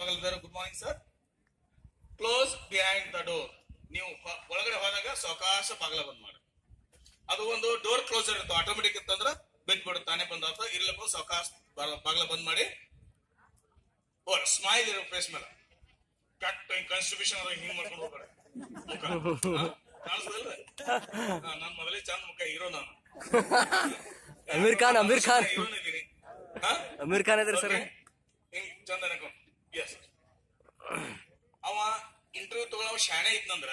ಬಾಗಲ್ದಾರ good morning sir close behind the door ನೀವು ಹೊ- ಒಳಗಡೆ ಹೋದಾಗ ಸಾವಕಾಶ ಬಾಗಲ ಬಂದ್ ಮಾಡಿ ಅದು ಒಂದು ಡೋರ್ ಕ್ಲೋಸರ್ ಇರ್ತದೆ ಆಟೋಮೆಟಿಕ್ ಇತ್ತಂದ್ರ ಬಿಟ್ಟು ಬಿಡುತ್ತೆ ತಾನೇ ಬಂದಾತ ಇರ್ಲಪ್ಪ ಸಾವಕಾಶ ಬಾಗಲ ಬಂದ್ ಮಾಡಿ ಓ ಸ್ಮೈಲ್ ಇರೋ ಫೇಸ್ ಮೇಲೆ ಕಟ್ ಕಾನ್ಸ್ಟಿಟ್ಯೂಷನ್ ಅದ ಹಿಂಗ್ ಮಾಡ್ಕೊಂಡು ಹೋಗ್ಬೇಡ ಮುಖ ಹಾ? ಕಾಣಿಸ್ತದಲ್ಲ ಹಾ, ನಾನ್ ಮೊದಲೇ ಚಂದ ಮುಖ ಹೀರೋ ನಾನು ಅಮೀರ್ ಖಾನ್ ಅಮೀರ್ ಖಾನ್ ಹೀರೋನ್ ಇದೀನಿ ಹಾ ಅಮೀರ್ ಖಾನ್ ಇದ್ರಿ ಸರ್ Okay. ಹಿಂಗ್ ಚಂದ ಅನ್ಕೊಂಡ್ ಎಸ್ ಅವ ಇಂಟರ್ವ್ಯೂ ತಗೊಳವ ಶಾಣೆ ಇದ್ನಂದ್ರ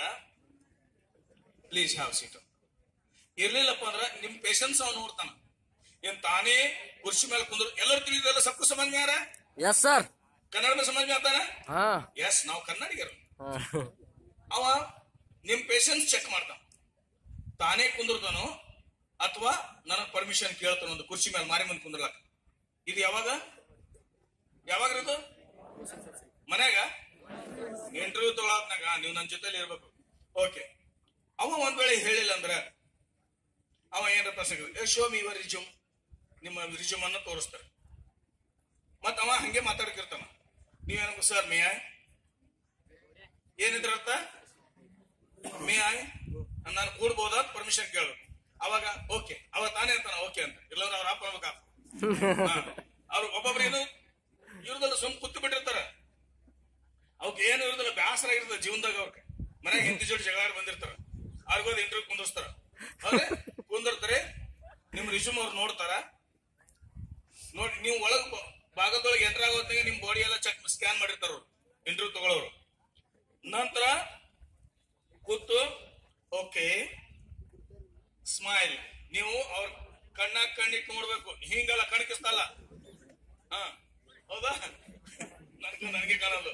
ಪ್ಲೀಸ್ ಹ್ಯಾವ್ ಸೀಟ್ ಇರ್ಲಿಲ್ಲಪ್ಪ ಅಂದ್ರ ನಿಮ್ ಪೇಷನ್ಸ್ ಅವ್ ನೋಡ್ತಾನ ಏನ್ ತಾನೇ ಕುರ್ಚಿ ಮೇಲೆ ಕುಂದ್ರು ಎಲ್ಲರೂ ತಿಳಿದಲ್ಲ ಸಬ್ಕು ಸಮಾಜ ಯಾರ ಎಸ್ ಸರ್ ಕನ್ನಡ में समझ में आता ना ಹಾ ಎಸ್ ನಾವು ಕನ್ನಡಿಗರು ಹಾ. ಅವ ನಿಮ್ ಪೇಷನ್ಸ್ ಚೆಕ್ ಮಾಡ್ತಾನ ತಾನೇ ಕುಂದಿರ್ತಾನೋ ಅಥವಾ ನನಗ್ ಪರ್ಮಿಷನ್ ಕೇಳ್ತಾನ ಒಂದು ಕುರ್ಚಿ ಮೇಲೆ ಮಾರಿ ಮುಂದೆ ಕುಂದ್ರಲಕ್ಕ ಇದು ಯಾವಾಗ ಯಾವಾಗ ಇದು ಮನ್ಯಾಗ ಇಂಟರ್ವ್ಯೂ ತಗೊಳತ್ನಾಗ ನೀವು ನನ್ನ ಜೊತೆಲಿ ಇರ್ಬೇಕು ಓಕೆ ಅವ ಒಂದ್ ವೇಳೆ ಹೇಳಿಲ್ಲ ಅಂದ್ರ ಅವ ಏನಾರ ಪ್ರಶ್ನೆ ಶೋ ಮಿ ಯುವರ್ ರಿಜ್ಯೂಮ್ ನಿಮ್ಮ ರಿಜ್ಯೂಮ್ ಅನ್ನ ತೋರಿಸ್ತಾರೆ ಮತ್ತ ಅವ ಹಂಗೆ ಮಾತಾಡ್ಕಿರ್ತಾನ ನೀವೇನಬೇಕು ಸರ್ ಮೇ ಐ ಏನಿದ್ರ ಅರ್ಥ ಮೇ ಐ ನಾನು ಕೂಡ್ಬೋದಾ ಪರ್ಮಿಷನ್ ಕೇಳಬೇಕು ಅವಾಗ ಓಕೆ ಅವ ತಾನೇ ಅಂತಾನ ಓಕೆ ಅಂತ ಇಲ್ಲಾಂದ್ರೆ ಅವ್ರ ಅಪ್ಪ ಅನ್ಬೇಕಾ ಅವ್ರು ಒಬ್ಬೊಬ್ರು ಏನು ಇವ್ರದಲ್ಲ ಸುಮ್ ಕೂತು ಬಿಟ್ಟಿರ್ತಾರ ಅವಕ್ಕೆ ಏನು ಇರೋದಿಲ್ಲ ಬೇಸರ ಇರ್ತದೆ ಜೀವನದಾಗ ಅವ್ರಿಗೆ ಮನೆಗೆ ಹಿಂದಿ ಜೋಡಿ ಜಗಳ ಆಡಿ ಬಂದಿರ್ತಾರ ಅವ್ರಿಗೋದು ಇಂಟರ್ವ್ಯೂ ಕುಂದಿರ್ಸ್ತಾರ ಅವ್ರೆ ಕುಂದಿರ್ತಾರೆ ನಿಮ್ ರಿಸ್ಯೂಮ್ ಅವ್ರು ನೋಡ್ತಾರ ನೋಡಿ ನೀವು ಒಳಗ್ ಬ- ಭಾಗದೊಳಗೆ ಎಂಟರ್ ಆಗೋತ್ನಾಗ ನಿಮ್ ಬಾಡಿ ಎಲ್ಲ ಚೆಕ್ ಸ್ಕ್ಯಾನ್ ಮಾಡಿರ್ತಾರ ಇಂಟರ್ವ್ಯೂ ತಗೊಳ್ಳೋರು ನಂತರ ಕೂತು ಓಕೆ ಸ್ಮೈಲ್ ನೀವು ಅವ್ರ ಕಣ್ಣಾಗ ಕಣ್ಣಿಟ್ಟು ನೋಡ್ಬೇಕು ಹಿಂಗಲ್ಲ ಕಣಕಿಸ್ತಲ್ಲ ಹಾ ಹೌದಾ ನನ್ಗೆ ನನಗೆ ಕಾಣಲ್ಲ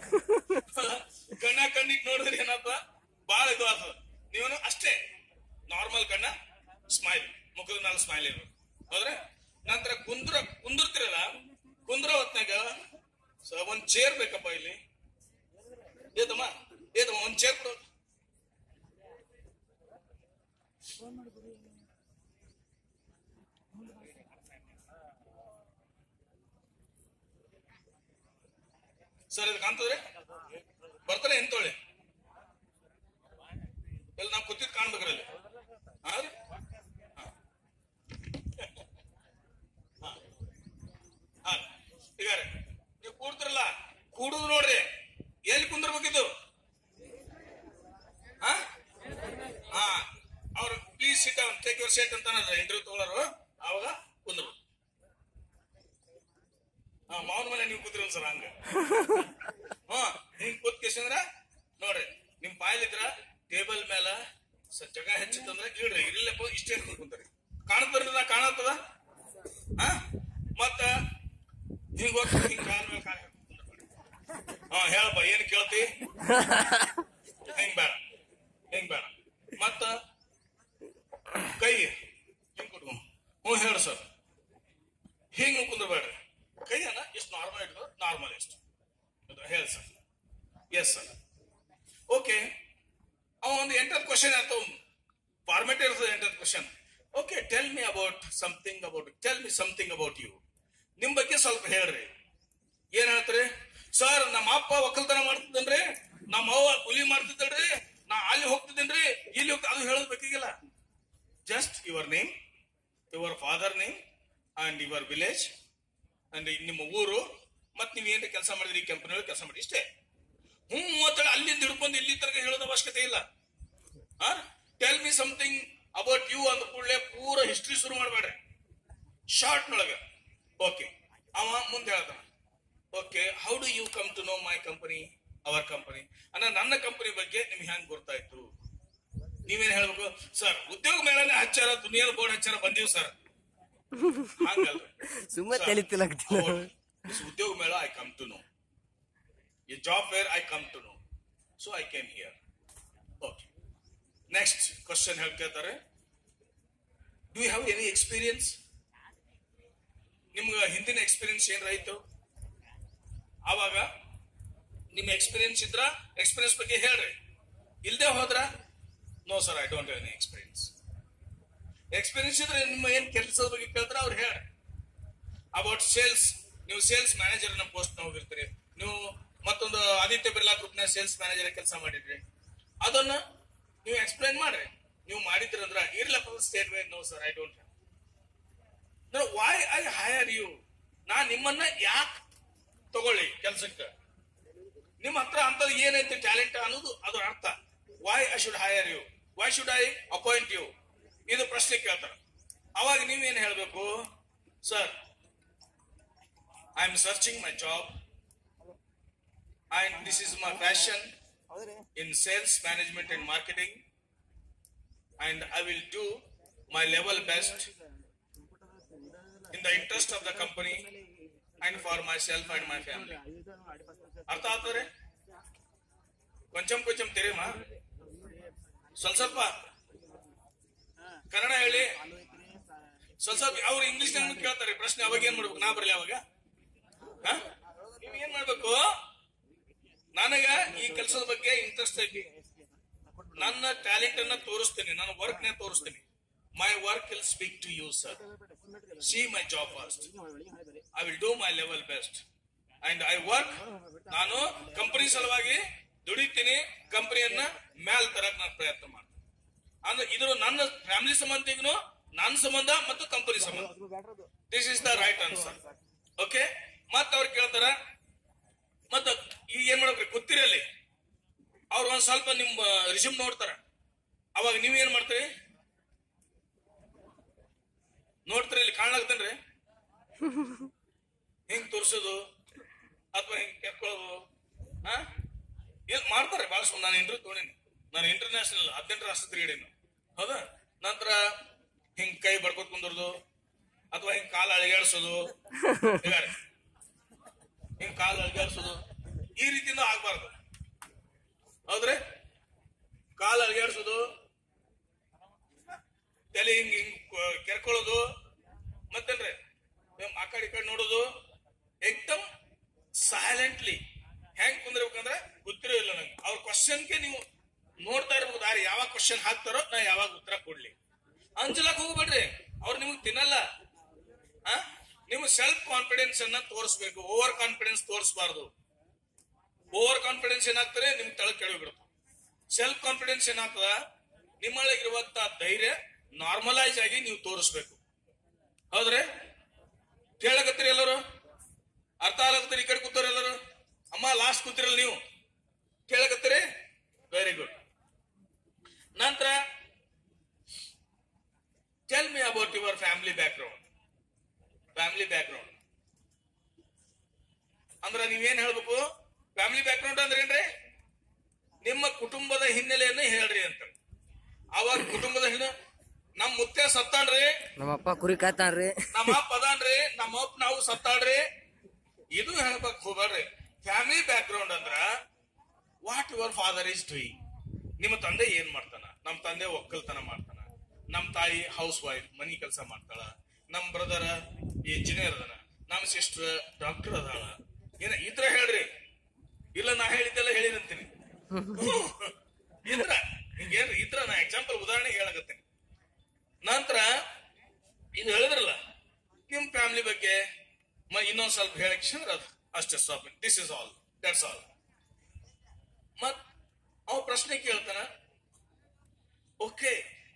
ಕಣ್ಣಾಗ ಕಣ್ಣಿಟ್ಟು ನೋಡಿದ್ರೆ ಏನಪ್ಪ ಬಾಳ ಇದು ಆಗ್ತದ ನೀವೇನು ಅಷ್ಟೇ ನಾರ್ಮಲ್ ಕಣ್ಣ ಸ್ಮೈಲ್ ಮುಖದ ಮೇಲೆ ಸ್ಮೈಲ್ ಇರ್ಬೇಕು ಹೌದ್ರೆ ನಂತರ ಕುಂದ್ರ ಕುಂದಿರ್ತಿರಲ್ಲ ಕುಂದ್ರ ಹೊತ್ನಾಗ ಸ- ಒಂದ್ ಚೇರ್ ಬೇಕಪ್ಪ ಇಲ್ಲಿ ಏತಮ್ಮ ಏತಮ್ಮ ಒಂದ್ ಚೇರ್ ಕೊಡು ಸರ್ ಇದು ಕಾಣ್ತದ್ರಿ ಬರ್ತಾರೆ ಎಂತೋಳಿ ಇಲ್ಲಿ ನಾವು ಕೂತಿದ್ ಕಾಣ್ಬೇಕ್ರಿ ಅಲ್ಲಿ ಹಾ ರೀ? ಹಾ. ಹಾ. ಹಾ. ಈಗ ರೀ, ನೀವು ಕೂಡ್ತಿರಲ್ಲ ಕೂಡುದು ನೋಡ್ರಿ ಎಲ್ಲಿ ಕುಂದಿರ್ಬೇಕಿದ್ದು ಹಾ ಹಾ ಅವ್ರು please sit down take your seat ಅಂತ ಇಂಟರ್ವ್ಯೂ ತಗೊಳ್ಳೋರು ಅವಾಗ ಕುಂದ್ರು ಹಾ ಮಾವನ ಮನೆ ನೀವು ಕೂತಿರಲ್ಲ ಸರ್ ಹಂಗ ಹಾ ಹಿಂಗ್ ಕೂತ್ ಕೇಸಂದ್ರ ನೋಡ್ರಿ ನಿಮ್ ಬಾಯಲ್ಲಿದ್ರ ಟೇಬಲ್ ಮೇಲ ಸ- ಜಗ ಹೆಚ್ಚಿತ್ತಂದ್ರ ಇಡ್ರಿ ಇಲ್ಲಪ್ಪ ಇಷ್ಟೇ ಕುಂತಾರಿ ಕಾಣತ್ತರಿ ನಾ ಕಾಣತ್ತದ ಹಾ ಮತ್ತ ಹಿಂಗ್ ಹೋಗ್ತ ಹಿಂಗ್ ಕಾಲ್ ಮೇಲೆ ಕಾಲ್ ಹಾಕ್ಕೊಂಡ್ ಕುಂದ್ರಬೇಡಿ. ಹಾ ಹೇಳಪ್ಪ ಏನ್ ಕೇಳ್ತಿ ಹೆಂಗ್ ಬೇಡ ಹೆಂಗ್ ಬೇಡ ಮತ್ತ ಕೈ ಹಿಂಗ್ ಕೊಟ್ಕೊಂಡ್ ಹ್ಞೂ ಹೇಳ ಸರ್ ಹಿಂಗ್ ಕುಂದ್ರಬೇಡ್ರಿ ಕೈಯನ್ನ ಎಷ್ಟು ನಾರ್ಮಲ್ ಇಟ್ಕೋ ನಾರ್ಮಲ್ ಎಷ್ಟು ಹೇಳಿ ಸರ್ ಎಸ್ ಸರ್ ಓಕೆ ಅವ ಒಂದು ಎಂಟತ್ತು ಕ್ವಶನ್ ಇರ್ತಾವ ಫಾರ್ಮೆಟ್ ಇರ್ತದೆ ಎಂಟತ್ತು question okay tell me about something about tell me something about you ನಿಮ್ ಬಗ್ಗೆ ಸ್ವಲ್ಪ ಹೇಳ್ರಿ ಏನ್ ಹೇಳ್ತೀರಿ ಸರ್ ನಮ್ಮ ಅಪ್ಪ ಒಕ್ಕಲ್ತನ ಮಾಡ್ತಿದ್ದನ್ರಿ ನಮ್ಮ ಅವ್ವ ಕೂಲಿ ಮಾಡ್ತಿದ್ದಳ್ರಿ ನಾ ಅಲ್ಲಿ ಹೋಗ್ತಿದ್ದೇನ್ರಿ ಇಲ್ಲಿ ಹೋಗ್ತಾ ಅದು ಹೇಳೋದ್ ಬೇಕಾಗಿಲ್ಲ just your name your father name and your village and ನಿಮ್ಮ ಊರು ಮತ್ ನೀವ್ ಏನ್ ಕೆಲಸ ಮಾಡಿದ್ರಿ ಈ ಕಂಪನಿ ಕೆಲಸ ಮಾಡಿ ಇಷ್ಟೇ ಹ್ಞೂ ಅಂತೇಳಿ ಅಲ್ಲಿಂದ ಹಿಡ್ಕೊಂಡು ಇಲ್ಲಿ ತನಕ ಹೇಳೋದ ಅವಶ್ಯಕತೆ ಇಲ್ಲ tell me something about you ಅಂದ ಕೂಡಲೇ ಪೂರ ಹಿಸ್ಟ್ರಿ ಶುರು ಮಾಡಬೇಡ್ರಿ ಶಾರ್ಟ್ ನೊಳಗ ಓಕೆ ಅವ ಮುಂದೆ ಹೇಳ್ತಾನ okay how do you come to know my company our company ಅಂದ್ರೆ ನನ್ನ ಕಂಪನಿ ಬಗ್ಗೆ ನಿಮ್ಗೆ ಹೆಂಗ್ ಗೊತ್ತಾಯ್ತು ನೀವೇನ್ ಹೇಳ್ಬೇಕು ಸರ್ ಉದ್ಯೋಗ ಮೇಳನೆ ಹಚ್ಚಾರ ದುನಿಯಾದ ಬೋರ್ಡ್ ಹಚ್ಚಾರ ಬಂದೀವಿ ಸರ್ ಹಂಗಲ್ರಿ ಸುಮ್ಮನೆ Sir, ತಲಿತಿಲಾಗ್ತೀನಿ about this ಉದ್ಯೋಗ ಮೇಳ I come to know a job where I come to know so I came here okay next question ಹೇಳ್ಕೇಳ್ತಾರೆ do you have any experience ನಿಮ್ಗೆ ಹಿಂದಿನ ಎಕ್ಸ್ಪೀರಿಯನ್ಸ್ ಏನಾರ ಆಯ್ತು ಆವಾಗ ನಿಮ್ಮ ಎಕ್ಸ್ಪೀರಿಯನ್ಸ್ ಇದ್ರ ಎಕ್ಸ್ಪೀರಿಯನ್ಸ್ ಬಗ್ಗೆ ಹೇಳ್ರಿ ಇಲ್ದೇ ಹೋದ್ರ no sir I don't have any experience experience ಇದ್ರೆ ನಿಮ್ಮ ಏನ್ ಕೆಲಸದ ಬಗ್ಗೆ ಕೇಳ್ತಾರೆ ಅವ್ರು ಹೇಳ್ರಿ ಅಬೌಟ್ ಸೇಲ್ಸ್ ನೀವು ಸೇಲ್ಸ್ ಮ್ಯಾನೇಜರ್ ನ ಪೋಸ್ಟ್ ಹೋಗಿರ್ತೀರಿ ನೀವು ಆದಿತ್ಯ ಬಿರ್ಲಾ ಗ್ರೂಪ್ ನ ಸೇಲ್ಸ್ ಮ್ಯಾನೇಜರ್ ಕೆಲಸ ಮಾಡಿದ್ರಿ ಅದನ್ನ ನೀವು ಎಕ್ಸ್ಪ್ಲೈನ್ ಮಾಡ್ರಿ ನೀವು ಮಾಡಿದ್ರಂದ್ರ ಇರ್ಲಪ್ಪ straight way no sir I don't why I hire you ನಾ ನಿಮ್ಮನ್ನ ಯಾಕೆ ತಗೊಳ್ಳಿ ಕೆಲ್ಸಕ್ಕೆ ನಿಮ್ಮ ಹತ್ರ ಅಂತದ್ ಏನೈತಿ ಟ್ಯಾಲೆಂಟ್ ಅನ್ನೋದು ಅದರ ಅರ್ಥ why I should hire you why should I appoint you ಇದು ಪ್ರಶ್ನೆ ಕೇಳ್ತಾರ ಅವಾಗ ನೀವೇನ್ ಹೇಳ್ಬೇಕು sir I am searching my job and this is my passion in sales management and marketing and I will do my level best in the interest of the company and for myself and my family. ಅರ್ಥ ಆಗ್ತದೆ ಕೊಂಚಂ ಕೊಂಚಂ ತೆರೆಮಾ ಸ್ವಲ್ಪ ಸ್ವಲ್ಪ ಕನ್ನಡ ಹೇಳಿ ಸ್ವಲ್ಪ ಸ್ವಲ್ಪ ಅವ್ರು English ಕೇಳ್ತಾರೆ ಪ್ರಶ್ನೆ ಅವಾಗ ಏನ್ ಮಾಡ್ಬೇಕು ನಾ ಬರ್ಲಿ ಅವಾಗ ಹ? ನೀವ್ ಏನ್ ಮಾಡ್ಬೇಕು ನನಗ ಈ ಕೆಲಸದ ಬಗ್ಗೆ ಇಂಟ್ರೆಸ್ಟ್ ಐತಿ ನನ್ನ ಟ್ಯಾಲೆಂಟ್ ಅನ್ನ ತೋರಿಸ್ತೀನಿ ನನ್ನ ವರ್ಕ್ ನ ತೋರಿಸ್ತೀನಿ my work will speak to you sir see my job fast I will do my level best and I work ನಾನು ಕಂಪನಿ ಸಲುವಾಗಿ ದುಡಿತೀನಿ ಕಂಪನಿಯನ್ನ ಮೇಲ್ ತರಕ್ ನಾನು ಪ್ರಯತ್ನ ಮಾಡ್ತೀನಿ ಅಂದ್ರೆ ಇದು ನನ್ನ ಫ್ಯಾಮಿಲಿ ಸಂಬಂಧಿಗೂ ನನ್ನ ಸಂಬಂಧ ಮತ್ತು ಕಂಪನಿ ಸಂಬಂಧ this is the right answer okay ಮತ್ತ ಅವ್ರು ಕೇಳ್ತಾರ ಮತ್ತ ಈಗ ಏನ್ ಮಾಡ್ಬೇಕ್ರಿ ಗೊತ್ತಿರಲ್ಲಿ ಅವ್ರು ಒಂದ್ ಸ್ವಲ್ಪ ನಿಮ್ ರಿಸ್ಯೂಮ್ ನೋಡ್ತಾರ ಅವಾಗ ನೀವ್ ಏನ್ ಮಾಡ್ತೀರಿ ನೋಡ್ತೀರಿ ಇಲ್ಲಿ ಕಾಣ್ಲಾಗ್ತೇನ್ರಿ ಹಿಂಗ್ ತೋರ್ಸೋದು ಅಥವಾ ಹಿಂಗ್ ಕೆರ್ಕೊಳ್ಳೋದು ಹಾ ಏನ್ ಮಾಡ್ತಾರೆ ಬಹಳ ಸುಮ್ಮನೆ ನಾನು ಇಂಟರ್ವ್ಯೂ ತೊಗೊಂಡಿನಿ ನಾನು ಇಂಟರ್ನ್ಯಾಷನಲ್ ಹದಿನೆಂಟು ರಾಷ್ಟ್ರ ತಿರುಗಿಡೀನಿ ಹೌದಾ ನಂತರ ಹಿಂಗ್ ಕೈ ಬಡ್ಕೋತ್ ಕುಂದ್ರದು ಅಥವಾ ಹಿಂಗ್ ಕಾಲ ಅಳಿಗಾಡ್ಸೋದು ಹೀಗಾರೆ. ಹಿಂಗ್ ಕಾಲು ಅಲ್ಗಾಡ್ಸೋದು ಈ ರೀತಿಯಿಂದ ಆಗ್ಬಾರ್ದು ಹೌದ್ರಿ ಕಾಲು ಅಲ್ಗಾಡ್ಸೋದು ತಲೆ ಹಿಂಗ್ ಹಿಂಗ್ ಕ- ಕೆರ್ಕೊಳ್ಳೋದು ಮತ್ತೇನ್ರಿ ಏನ್ ಆ ಕಡೆ ಈ ಕಡೆ ನೋಡೋದು ಏಕ್ದಮ್ ಸೈಲೆಂಟ್ಲಿ ಹೆಂಗ್ ಕುಂದಿರ್ಬೇಕಂದ್ರೆ ಗೊತ್ತಿರೋ ಇಲ್ಲ ನಂಗೆ ಅವ್ರ ಕ್ವಶನ್ಗೆ ನೀವು ನೋಡ್ತಾ ಇರ್ಬೇಕು ದಾರಿ ಯಾವಾಗ ಕ್ವಶನ್ ಹಾಕ್ತಾರೋ ನಾ ಯಾವಾಗ ಉತ್ತರ ಕೊಡ್ಲಿ ಅಂಜಲಕ್ ಹೋಗ್ಬೇಡ್ರಿ ಅವ್ರು ನಿಮಗ್ ತಿನ್ನಲ್ಲ ಆ? ನಿಮ್ಮ ಸೆಲ್ಫ್ ಕಾನ್ಫಿಡೆನ್ಸ್ ಅನ್ನ ತೋರಿಸ್ಬೇಕು ಓವರ್ ಕಾನ್ಫಿಡೆನ್ಸ್ ತೋರಿಸಬಾರ್ದು ಓವರ್ ಕಾನ್ಫಿಡೆನ್ಸ್ ಏನಾಗ್ತದೆ ನಿಮ್ ತಳಗ್ ಕೆಳಗಿರುತ್ತೆ ಸೆಲ್ಫ್ ಕಾನ್ಫಿಡೆನ್ಸ್ ಏನಾಗ್ತದ ನಿಮ್ಮೊಳಗಿರುವಂತ ಧೈರ್ಯ ನಾರ್ಮಲೈಸ್ ಆಗಿ ನೀವು ತೋರಿಸ್ಬೇಕು ಹೌದ್ರಿ ಕೇಳಕತ್ತೀರಿ ಎಲ್ಲರೂ ಅರ್ಥ ಆಗತ್ತೀರಿ ಈ ಕಡೆ ಕೂತವ್ರ ಎಲ್ಲರೂ ಅಮ್ಮ ಲಾಸ್ಟ್ ಕೂತಿರಲ್ಲ ನೀವು ಕೇಳಕತ್ತೀರಿ ವೆರಿ ಗುಡ್ ನಂತರ tell me about your family background family background ಅಂದ್ರ ನೀವೇನ್ ಹೇಳ್ಬೇಕು ಫ್ಯಾಮಿಲಿ ಬ್ಯಾಕ್ಗ್ರೌಂಡ್ ಅಂದ್ರೆ ಏನ್ರಿ ನಿಮ್ಮ ಕುಟುಂಬದ ಹಿನ್ನೆಲೆಯನ್ನ ಹೇಳ್ರಿ ಅಂತ ಅವಾಗ ಕುಟುಂಬದ ಹಿನ್ನೆ ನಮ್ ಮುತ್ತೆ ಸತ್ತಾನ್ರಿ ನಮ್ಮಪ್ಪ ಕುರಿ ಕಾಯ್ತಾನ್ರಿ ನಮ್ಮ ಅಪ್ಪ ಅದಾನ್ರಿ ನಮ್ಮ ಅಪ್ಪ ನಾವು ಸತ್ತಾಳ್ರಿ ಇದು ಹೇಳ್ಬೇಕು ಹೋಗ್ಬೇಡ್ರಿ ಫ್ಯಾಮಿಲಿ ಬ್ಯಾಕ್ಗ್ರೌಂಡ್ ಅಂದ್ರ what your father is doing ನಿಮ್ಮ ತಂದೆ ಏನ್ ಮಾಡ್ತಾನ ನಮ್ ತಂದೆ ಒಕ್ಕಲ್ತನ ಮಾಡ್ತಾನ ನಮ್ ತಾಯಿ ಹೌಸ್ ವೈಫ್ ಮನಿ ಕೆಲಸ ಮಾಡ್ತಾಳ ನಮ್ ಬ್ರದರ್ ಇಂಜಿನಿಯರ್ ಅದನ ನಮ್ ಸಿಸ್ಟರ್ ಡಾಕ್ಟರ್ ಅದಾಳ ಏನ ಈ ತರ ಹೇಳ್ರಿ ಇಲ್ಲ ನಾ ಹೇಳಿದ್ದೆಲ್ಲ ಹೇಳಿದಂತೀನಿ ಇದ್ರ ಹಿಂಗೇನ್ ಇದ್ರ ನಾ ಎಕ್ಸಾಂಪಲ್ ಉದಾಹರಣೆ ಹೇಳಕತ್ತೀನಿ ನಂತರ ಇದು ಹೇಳಿದ್ರಲ್ಲ ನಿಮ್ ಫ್ಯಾಮಿಲಿ ಬಗ್ಗೆ ಮ ಇನ್ನೊಂದ್ ಸ್ವಲ್ಪ ಹೇಳಕ್ ಅದು ಅಷ್ಟೇ stop this is all that's all ಮತ್ ಅವ ಪ್ರಶ್ನೆ ಕೇಳ್ತಾನ okay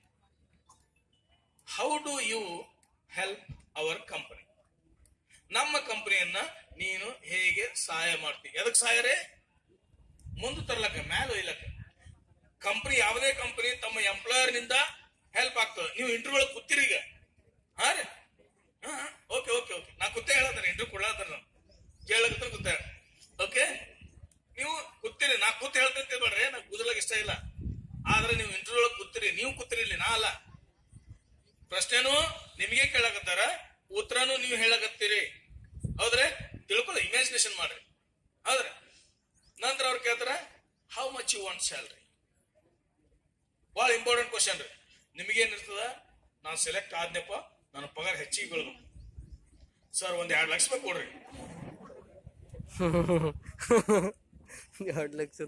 how do you help our company ನಮ್ಮ ಕಂಪನಿಯನ್ನ ನೀನು ಹೇಗೆ ಸಹಾಯ ಮಾಡ್ತಿ ಎದಕ್ ಸಹಾಯ ರೇ ಮುಂದೆ ತರ್ಲಕ್ಕ ಮ್ಯಾಲ ಒಯ್ಲಕ್ಕ ಕಂಪನಿ ಯಾವುದೇ ಕಂಪನಿ ತಮ್ಮ ಎಂಪ್ಲಾಯರ್ ನಿಂದ ಹೆಲ್ಪ್ ಆಗ್ತದೆ ನೀವು ಇಂಟರ್ವ್ಯೂ ಕೂತಿರಿ ಈಗ ಹಾ ರೀ ಓಕೆ ಓಕೆ ಓಕೆ ನಾ ಕುತ್ತೆ ಹೇಳತ್ತಾನೆ ಇಂಟರ್ವ್ಯೂ ಕೊಡ್ಲಾತಾರ ನಾವು ಕೇಳಕತ್ರ ಕುತ್ತ ಓಕೆ ನೀವು ಕೂತಿರಿ ನಾ ಕೂತ್ ಹೇಳ್ತಂತ ಬೇಡ್ರಿ ನಾ ಕೂದಲಾಗ ಇಷ್ಟ ಇಲ್ಲ ಆದ್ರೆ ನೀವು ಇಂಟರ್ವ್ಯೂ ಒಳಗೆ ಕೂತಿರಿ ನೀವು ಕೂತಿರಿ ಇಲ್ಲಿ ನಾ ಅಲ್ಲ ಪ್ರಶ್ನೆನು ನಿಮಗೆ ಕೇಳಕತ್ತಾರ ಉತ್ತರನು ನೀವು ಹೇಳಕತ್ತೀರಿ ಹೌದ್ರೆ ತಿಳ್ಕೊಳ್ಳಿ ಇಮ್ಯಾಜಿನೇಷನ್ ಮಾಡ್ರಿ ಹೌದ್ರೆ ನಂತರ ಅವ್ರು ಕೇಳ್ತಾರ how much you want salary ಬಹಳ ಇಂಪಾರ್ಟೆಂಟ್ ಕ್ವಶನ್ ರೀ ನಿಮಗೇನ್ ಇರ್ತದ ನಾನ್ ಸೆಲೆಕ್ಟ್ ಆದ್ನಪ್ಪ ನನ್ನ ಪಗಾರ ಹೆಚ್ಚಿಗೆ ಬೀಳ್ಬೇಕು ಸರ್ ಒಂದ್ ಎರಡ್ ಲಕ್ಷ ರೂಪಾಯಿ ಕೊಡ್ರಿ ಎರಡು ಲಕ್ಷ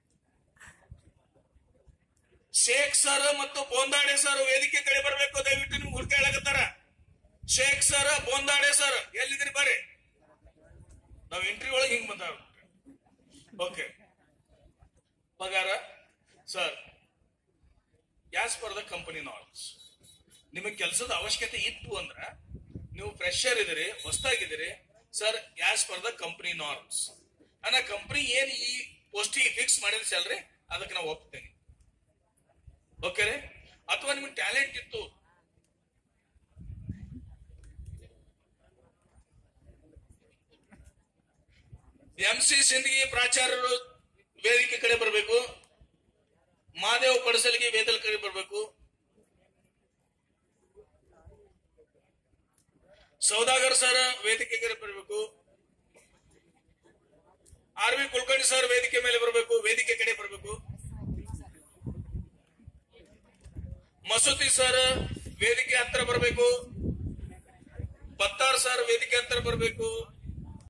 ಶೇಖ್ ಸರ್ ಮತ್ತು ಬೋಂದಾಡೆ ಸರ್ ವೇದಿಕೆ ಕಡೆ ಬರ್ಬೇಕು ದಯವಿಟ್ಟು ನಿಮ್ಗೆ ಹುಡುಕ ಹೇಳಕತ್ತಾರ ಶೇಖ್ ಸರ್ ಬೋಂದಾಡೆ ಸರ್ ಎಲ್ಲಿದ್ರಿ ಬರ್ರಿ ನಾವ್ ಇಂಟರ್ವ್ಯೂ ಒಳಗೆ ಹಿಂಗ್ ಬಂದ ಓಕೆ ಪಗಾರ sir as per the company norms ನಿಮಗೆ ಕೆಲಸದ ಅವಶ್ಯಕತೆ ಇತ್ತು ಅಂದ್ರ ನೀವು ಫ್ರೆಶರ್ ಇದ್ದೀರಿ ಹೊಸದಾಗಿದ್ದೀರಿ sir as per the company norms ಅನ್ನ ಕಂಪನಿ ಏನ್ ಈ ಪೋಸ್ಟಿಗೆ ಫಿಕ್ಸ್ ಮಾಡಿದ ಸ್ಯಾಲ್ರಿ ಅದಕ್ಕೆ ನಾವು ಒಪ್ತೇನೆ ಓಕೆ ರೀ ಅಥವಾ ನಿಮ್ಗೆ ಟ್ಯಾಲೆಂಟ್ ಇತ್ತು ಎಂ ಸಿ ಸಿಂದಗಿ ಪ್ರಾಚಾರ್ಯರು ವೇದಿಕೆ ಕಡೆ ಬರಬೇಕು ಮಾದೇವ್ ಪಡಸಲಿಗೆ ವೇದಲ್ ಕಡೆ ಬರಬೇಕು ಸೌದಾಗರ್ ಸರ್ ವೇದಿಕೆ ಕಡೆ ಬರಬೇಕು ಆರ್ ವಿ ಕುಲಕರ್ಣಿ ಸರ್ ವೇದಿಕೆ ಮೇಲೆ ಬರಬೇಕು ವೇದಿಕೆ ಕಡೆ ಬರಬೇಕು ಮಸೂತಿ ಸರ್ ವೇದಿಕೆ ಹತ್ರ ಬರಬೇಕು ಬತ್ತಾರ್ ಸರ್ ವೇದಿಕೆ ಹತ್ರ ಬರಬೇಕು